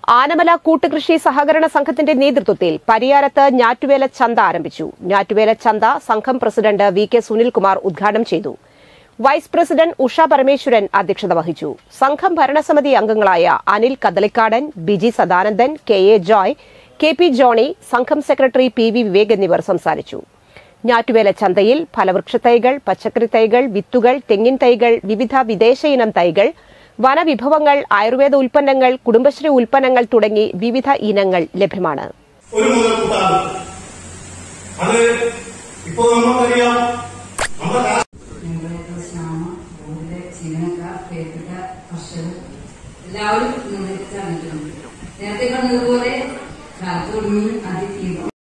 ആനമല കൂട്ടുകൃഷി സഹകരണ സംഘത്തിന്റെ നേതൃത്വത്തിൽ പരിയാരത്ത് ഞാറ്റുവേല ചന്ത ആരംഭിച്ചു ഞാറ്റുവേല ചന്ത സംഘം പ്രസിഡന്റ് വി കെ സുനിൽകുമാർ ഉദ്ഘാടനം ചെയ്തു വൈസ് പ്രസിഡന്റ് ഉഷ പരമേശ്വരൻ അധ്യക്ഷത വഹിച്ചു സംഘം ഭരണസമിതി അംഗങ്ങളായ Anil Kadalikkadan Biji Sadanandan K A Joy K P Johny സംഘം സെക്രട്ടറി പി വി വിവേക് എന്നിവർ സംസാരിച്ചു ഞാറ്റുവേല ചന്തയിൽ ഫലവൃക്ഷത്തൈകൾ പച്ചക്കറി തൈകൾ വിത്തുകൾ തെങ്ങിൻ തൈകൾ വിവിധ വിദേശ ഇനം തൈകൾ വനവിഭവങ്ങൾ ആയുർവേദ ഉൽപ്പന്നങ്ങൾ കുടുംബശ്രീ ഉൽപ്പന്നങ്ങൾ തുടങ്ങി വിവിധ ഇനങ്ങൾ ലഭ്യമാണ് ഒരു മുതൽക്കൂട്ടാണ് അത് ഇപ്പോ നമുക്കറിയാം നമ്മുടെ രാ- ഞങ്ങളുടെ ശ്യാമ ഊരിലെ ജീവനക്കാർ പ്രിയപ്പെട്ട കർഷകർ എല്ലാവരും ഇന്ന് ചേർന്നിട്ടുണ്ട് നേരത്തെ പറഞ്ഞതുപോലെ കാലത്തോടും അതിഥിയും